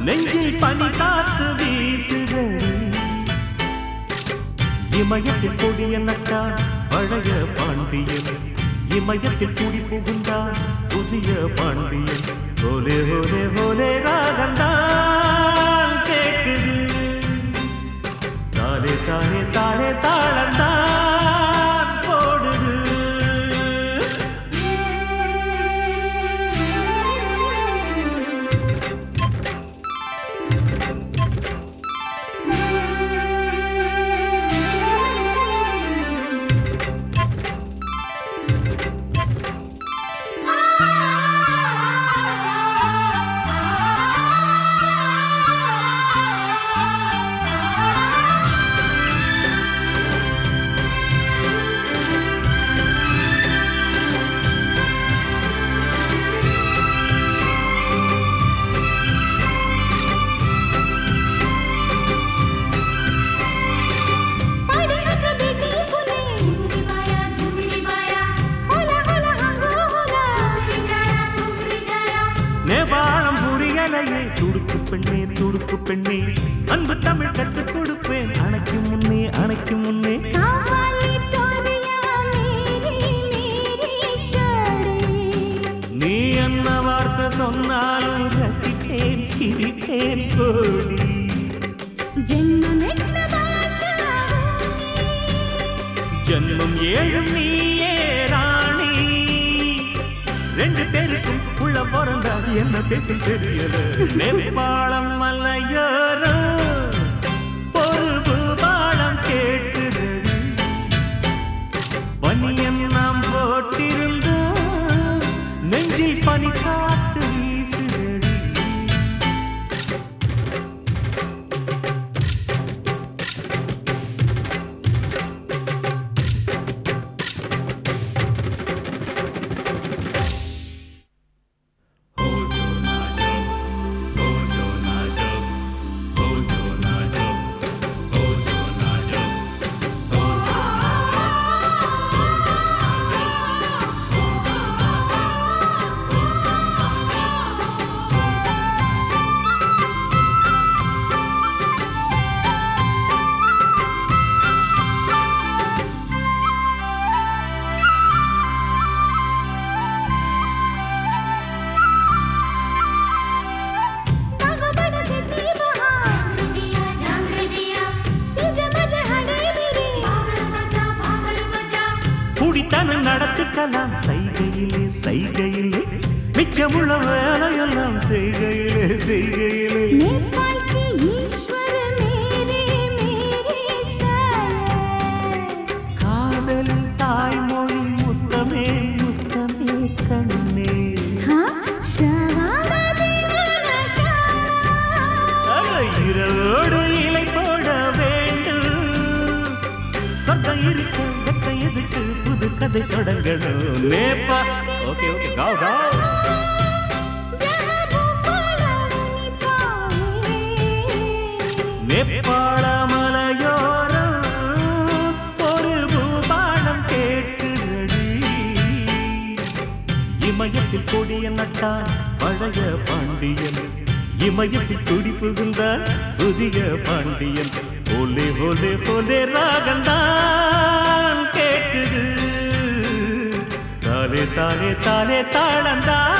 நெஞ்சில் பனி காத்து வீசுதடி இமயத்தில் கொடிய நட்டான் பழைய பாண்டியன் இமயத்தில் குடி புகுந்தான் புதிய பாண்டியன் ஓலே ஓலே ஓலே ராகந்தான் கேட்குது தானே தானே தானே தாளந்தான் போடுது படிகற்ற பேட்டி புலே झुमरी माया झुमरी माया होला होला हंगो होला झुमरी जाया झुमरी जाया நேபாளம் புரியலையே துடுக்கு பெண்ணே துடுக்கு பெண்ணே அன்பு தமிழ் கற்றுக் கொடுப்பேன் அணைக்கு முன்னே அணைக்கு முன்னே कावाली तोरिया मेरी मेरी चढ़े நீ என்ன வார்த்தை சொன்னாலும் ரசித்தேன் சிரித்தேன் கோடி जन्म भाषा ஜன்மம் ஏழும் நீயே ராணி ரெண்டு பேருக்கும் உள்ள பிறந்தா என்ன பேசி தெரியல நேபாளம் மலையோரம் ஒரு பூபாலம் கேட்குதடி பனியன் நாம் போட்டிருந்தோம் நெஞ்சில் பனி காத்து வீசுதடி कागबड सिटी बहार दिया झांग दिया सिज मज हडे मेरे पागल बजा पागल बजा குடித்தனம் நடத்துக்கலாம் செய்கையிலே செய்கையிலே மிச்சமுள்ள வேலையெல்லாம் செய்கையிலே செய்கையிலே नेपाल के ईश्वर मेरे मेरे सर காதலின் தாய்மொழி முத்தமே முத்தமே கண்ணே हाँ शरारा दीवाना शरारा அட, இரவோடு இலை போட வேண்டும் சொர்க்கம் இருக்க வெக்க எதுக்கு புது கதை தொடங்கணும் நேப்பா ஓகே ஓகே காவ் காவ் जहाँ भूपाला उनी पावे நேபாள மலையோரம் ஒரு பூபானம் கேட்குதடி இமயத்தில் கொடிய நட்டான் பழைய பாண்டியன் இமயத்தில் குடி புகுந்தான் புதிய பாண்டியன் ஓலே ஓலே ஓலே ராகந்தான் கேட்குது தாலே தாலே தாலே தாளந்தான்